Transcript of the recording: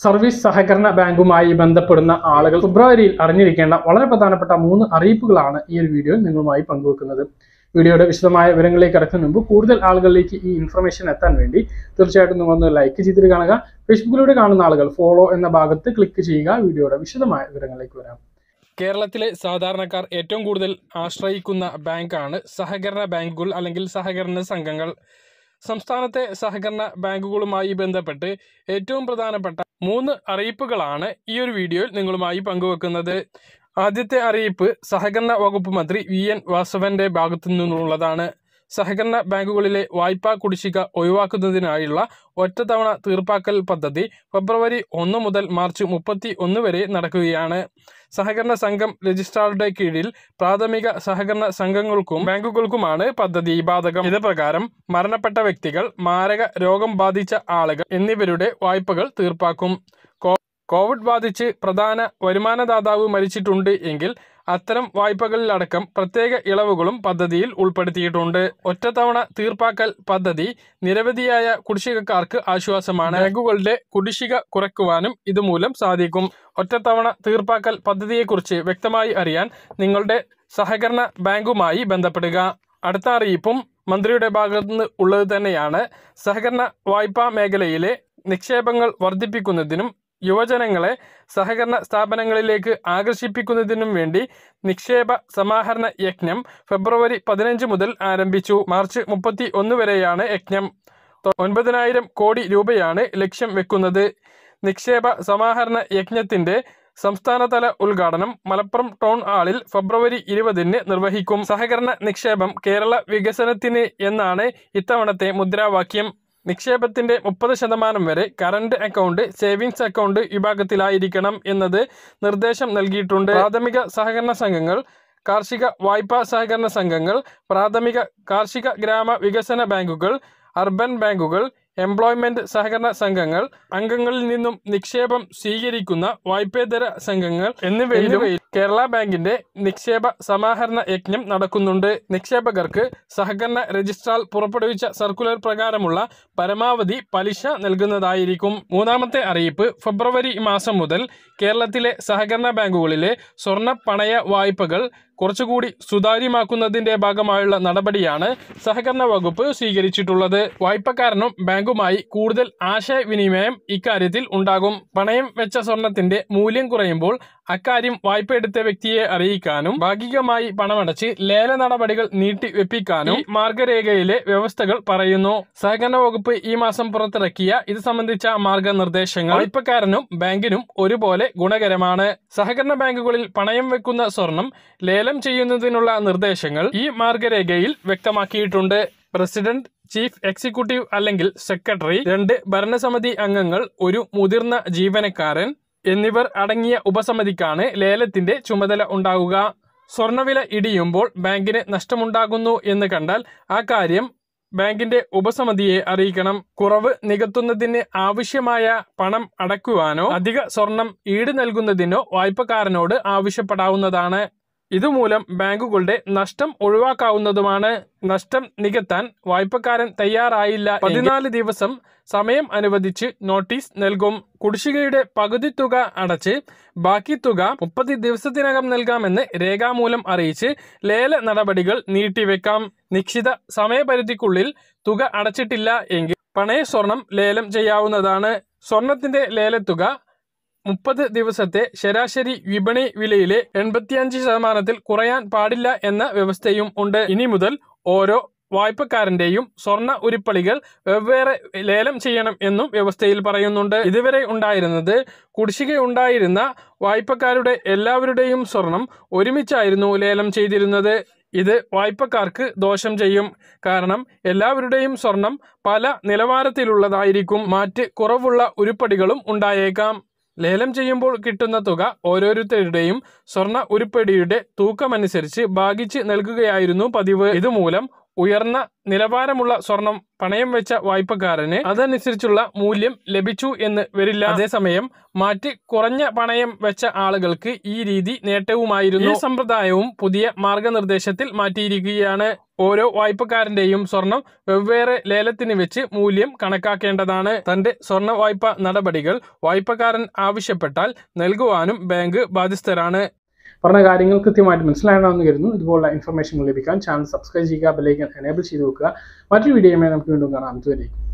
service സഹകരണ ബാങ്കുമായി ബന്ധപ്പെടുന്ന ആളുകൾ ഫെബ്രുവരിയിൽ അറിഞ്ഞിരിക്കേണ്ട വളരെ പ്രധാനപ്പെട്ട മൂന്ന് അറിയിപ്പുകളാണ് ഈ ഒരു വീഡിയോയിൽ നിങ്ങളുമായി പങ്കുവെക്കുന്നത് വീഡിയോയുടെ വിശദമായ വിവരങ്ങളിലേക്ക് കടക്കുന്ന മുമ്പ് കൂടുതൽ ആളുകളിലേക്ക് ഈ ഇൻഫർമേഷൻ എത്താൻ വേണ്ടി തീർച്ചയായിട്ടും നിങ്ങളൊന്ന് ലൈക്ക് ചെയ്തിട്ട് കാണുക ഫേസ്ബുക്കിലൂടെ കാണുന്ന ആളുകൾ ഫോളോ എന്ന ഭാഗത്ത് ക്ലിക്ക് ചെയ്യുക വീഡിയോയുടെ വിശദമായ വിവരങ്ങളിലേക്ക് വരാം കേരളത്തിലെ സാധാരണക്കാർ ഏറ്റവും കൂടുതൽ ആശ്രയിക്കുന്ന ബാങ്കാണ് സഹകരണ ബാങ്കുകൾ അല്ലെങ്കിൽ സഹകരണ സംഘങ്ങൾ സംസ്ഥാനത്തെ സഹകരണ ബാങ്കുകളുമായി ബന്ധപ്പെട്ട് ഏറ്റവും പ്രധാനപ്പെട്ട മൂന്ന് അറിയിപ്പുകളാണ് ഈ ഒരു വീഡിയോയിൽ നിങ്ങളുമായി പങ്കുവെക്കുന്നത് ആദ്യത്തെ അറിയിപ്പ് സഹകരണ വകുപ്പ് മന്ത്രി വി എൻ വാസവന്റെ ഭാഗത്തു നിന്നുള്ളതാണ് സഹകരണ ബാങ്കുകളിലെ വായ്പാ കുടിശ്ശിക ഒഴിവാക്കുന്നതിനായുള്ള ഒറ്റത്തവണ തീർപ്പാക്കൽ പദ്ധതി ഫെബ്രുവരി ഒന്ന് മുതൽ മാർച്ച് മുപ്പത്തി ഒന്ന് വരെ നടക്കുകയാണ് സഹകരണ സംഘം രജിസ്ട്രാറുടെ കീഴിൽ പ്രാഥമിക സഹകരണ സംഘങ്ങൾക്കും ബാങ്കുകൾക്കുമാണ് പദ്ധതി ബാധകം ഇത് പ്രകാരം മരണപ്പെട്ട വ്യക്തികൾ മാരക രോഗം ബാധിച്ച ആളുകൾ എന്നിവരുടെ വായ്പകൾ തീർപ്പാക്കും കോ- കോവിഡ് ബാധിച്ച് പ്രധാന വരുമാനദാതാവ് മരിച്ചിട്ടുണ്ട് എങ്കിൽ അത്തരം വായ്പകളിലടക്കം പ്രത്യേക ഇളവുകളും പദ്ധതിയിൽ ഉൾപ്പെടുത്തിയിട്ടുണ്ട് ഒറ്റത്തവണ തീർപ്പാക്കൽ പദ്ധതി നിരവധിയായ കുടിശ്ശികക്കാർക്ക് ആശ്വാസമാണ് ബാങ്കുകളുടെ കുടിശ്ശിക കുറയ്ക്കുവാനും ഇതുമൂലം സാധിക്കും ഒറ്റത്തവണ തീർപ്പാക്കൽ പദ്ധതിയെക്കുറിച്ച് വ്യക്തമായി അറിയാൻ നിങ്ങളുടെ സഹകരണ ബാങ്കുമായി ബന്ധപ്പെടുക അടുത്ത അറിയിപ്പും മന്ത്രിയുടെ ഭാഗത്തു നിന്ന് ഉള്ളത് തന്നെയാണ് സഹകരണ വായ്പാ മേഖലയിലെ നിക്ഷേപങ്ങൾ വർദ്ധിപ്പിക്കുന്നതിനും യുവജനങ്ങളെ സഹകരണ സ്ഥാപനങ്ങളിലേക്ക് ആകർഷിപ്പിക്കുന്നതിനും വേണ്ടി നിക്ഷേപ സമാഹരണ യജ്ഞം ഫെബ്രുവരി പതിനഞ്ച് മുതൽ ആരംഭിച്ചു മാർച്ച് മുപ്പത്തി ഒന്ന് വരെയാണ് യജ്ഞം തൊ- ഒൻപതിനായിരം കോടി രൂപയാണ് ലക്ഷ്യം വെക്കുന്നത് നിക്ഷേപ സമാഹരണ യജ്ഞത്തിന്റെ സംസ്ഥാനതല ഉദ്ഘാടനം മലപ്പുറം ടൗൺ ഹാളിൽ ഫെബ്രുവരി ഇരുപതിന് നിർവഹിക്കും സഹകരണ നിക്ഷേപം കേരള വികസനത്തിന് എന്നാണ് ഇത്തവണത്തെ മുദ്രാവാക്യം നിക്ഷേപത്തിന്റെ മുപ്പത് ശതമാനം വരെ കറണ്ട് അക്കൗണ്ട് സേവിങ്സ് അക്കൗണ്ട് വിഭാഗത്തിലായിരിക്കണം എന്നത് നിർദ്ദേശം നൽകിയിട്ടുണ്ട് പ്രാഥമിക സഹകരണ സംഘങ്ങൾ കാർഷിക വായ്പാ സഹകരണ സംഘങ്ങൾ പ്രാഥമിക കാർഷിക ഗ്രാമ വികസന ബാങ്കുകൾ അർബൻ ബാങ്കുകൾ എംപ്ലോയ്മെന്റ് സഹകരണ സംഘങ്ങൾ അംഗങ്ങളിൽ നിന്നും നിക്ഷേപം സ്വീകരിക്കുന്ന വായ്പേതര സംഘങ്ങൾ എന്നിവയിലും കേരള ബാങ്കിന്റെ നിക്ഷേപ സമാഹരണ യജ്ഞം നടക്കുന്നുണ്ട് നിക്ഷേപകർക്ക് സഹകരണ രജിസ്ട്രാർ പുറപ്പെടുവിച്ച സർക്കുലർ പ്രകാരമുള്ള പരമാവധി പലിശ നൽകുന്നതായിരിക്കും മൂന്നാമത്തെ അറിയിപ്പ് ഫെബ്രുവരി മാസം മുതൽ കേരളത്തിലെ സഹകരണ ബാങ്കുകളിലെ സ്വർണ്ണ പണയ വായ്പകൾ കുറച്ചുകൂടി സുതാര്യമാക്കുന്നതിന്റെ ഭാഗമായുള്ള നടപടിയാണ് സഹകരണ വകുപ്പ് സ്വീകരിച്ചിട്ടുള്ളത് വായ്പക്കാരനും ബാങ്കുമായി കൂടുതൽ ആശയവിനിമയം ഇക്കാര്യത്തിൽ ഉണ്ടാകും പണയം വെച്ച സ്വർണത്തിന്റെ മൂല്യം കുറയുമ്പോൾ അക്കാര്യം വായ്പ എടുത്ത വ്യക്തിയെ അറിയിക്കാനും ഭാഗികമായി പണമടച്ച് ലേല നടപടികൾ നീട്ടി വെപ്പിക്കാനും ഈ മാർഗരേഖയിലെ വ്യവസ്ഥകൾ പറയുന്നു സഹകരണ വകുപ്പ് ഈ മാസം പുറത്തിറക്കിയ ഇത് സംബന്ധിച്ച മാർഗനിർദ്ദേശങ്ങൾ വായ്പക്കാരനും ബാങ്കിനും ഒരുപോലെ ഗുണകരമാണ് സഹകരണ ബാങ്കുകളിൽ പണയം വെക്കുന്ന സ്വർണം ലേലം ചെയ്യുന്നതിനുള്ള നിർദ്ദേശങ്ങൾ ഈ മാർഗരേഖയിൽ വ്യക്തമാക്കിയിട്ടുണ്ട് പ്രസിഡന്റ് ചീഫ് എക്സിക്യൂട്ടീവ് അല്ലെങ്കിൽ സെക്രട്ടറി രണ്ട് ഭരണസമിതി അംഗങ്ങൾ ഒരു മുതിർന്ന ജീവനക്കാരൻ എന്നിവർ അടങ്ങിയ ഉപസമിതിക്കാണ് ലേലത്തിന്റെ ചുമതല ഉണ്ടാവുക സ്വർണ്ണവില ഇടിയുമ്പോൾ ബാങ്കിന് നഷ്ടമുണ്ടാകുന്നു എന്ന് കണ്ടാൽ ആ കാര്യം ബാങ്കിന്റെ ഉപസമിതിയെ അറിയിക്കണം കുറവ് നികത്തുന്നതിന് ആവശ്യമായ പണം അടയ്ക്കുവാനോ അധിക സ്വർണം ഈട് നൽകുന്നതിനോ വായ്പക്കാരനോട് ആവശ്യപ്പെടാവുന്നതാണ് ഇതുമൂലം ബാങ്കുകളുടെ നഷ്ടം ഒഴിവാക്കാവുന്നതുമാണ് നഷ്ടം നികത്താൻ വായ്പക്കാരൻ തയ്യാറായില്ല പതിനാല് ദിവസം സമയം അനുവദിച്ച് നോട്ടീസ് നൽകും കുടിശ്ശികയുടെ പകുതി തുക അടച്ച് ബാക്കി തുക മുപ്പത് ദിവസത്തിനകം നൽകാമെന്ന് രേഖാമൂലം അറിയിച്ച് ലേല നടപടികൾ നീട്ടിവെക്കാം നിശ്ചിത സമയപരിധിക്കുള്ളിൽ തുക അടച്ചിട്ടില്ല എങ്കിൽ പണയ സ്വർണം ലേലം ചെയ്യാവുന്നതാണ് സ്വർണത്തിന്റെ ലേലത്തുക മുപ്പത് ദിവസത്തെ ശരാശരി വിപണി വിലയിലെ എൺപത്തിയഞ്ച് ശതമാനത്തിൽ കുറയാൻ പാടില്ല എന്ന വ്യവസ്ഥയും ഉണ്ട് ഇനി മുതൽ ഓരോ വായ്പക്കാരന്റെയും സ്വർണ്ണ ഉരുപ്പളികൾ വെവ്വേറെ ലേലം ചെയ്യണം എന്നും വ്യവസ്ഥയിൽ പറയുന്നുണ്ട് ഇതുവരെ ഉണ്ടായിരുന്നത് കുടിശ്ശിക ഉണ്ടായിരുന്ന വായ്പക്കാരുടെ എല്ലാവരുടെയും സ്വർണം ഒരുമിച്ചായിരുന്നു ലേലം ചെയ്തിരുന്നത് ഇത് വായ്പക്കാർക്ക് ദോഷം ചെയ്യും കാരണം എല്ലാവരുടെയും സ്വർണം പല നിലവാരത്തിലുള്ളതായിരിക്കും മാറ്റ് കുറവുള്ള ഉരുപ്പടികളും ഉണ്ടായേക്കാം ലേലം ചെയ്യുമ്പോൾ കിട്ടുന്ന തുക ഓരോരുത്തരുടെയും സ്വർണ്ണ ഉരുപ്പടിയുടെ തൂക്കമനുസരിച്ച് ഭാഗിച്ച് നൽകുകയായിരുന്നു പതിവ് ഇതുമൂലം ഉയർന്ന നിലവാരമുള്ള സ്വർണം പണയം വെച്ച വായ്പക്കാരന് അതനുസരിച്ചുള്ള മൂല്യം ലഭിച്ചു എന്ന് വരില്ല അതേസമയം മാറ്റി കുറഞ്ഞ പണയം വെച്ച ആളുകൾക്ക് ഈ രീതി നേട്ടവുമായിരുന്നു ഈ സമ്പ്രദായവും പുതിയ മാർഗനിർദ്ദേശത്തിൽ മാറ്റിയിരിക്കുകയാണ് ഓരോ വായ്പക്കാരന്റെയും സ്വർണം വെവ്വേറെ ലേലത്തിന് വെച്ച് മൂല്യം കണക്കാക്കേണ്ടതാണ് തന്റെ സ്വർണ്ണ വായ്പ നടപടികൾ വായ്പക്കാരൻ ആവശ്യപ്പെട്ടാൽ നൽകുവാനും ബാങ്ക് ബാധ്യസ്ഥരാണ് പറഞ്ഞ കാര്യങ്ങൾ കൃത്യമായിട്ട് മനസ്സിലാകണമെന്ന് കരുതുന്നു ഇതുപോലുള്ള ഇൻഫർമേഷൻ ലഭിക്കാൻ ചാനൽ സബ്സ്ക്രൈബ് ചെയ്യുക ബെലൈക്കൻ എനേബിൾ ചെയ്ത് വെക്കുക മറ്റൊരു വീഡിയോയുമായി നമുക്ക് വീണ്ടും കാണാം അതുവരേക്കും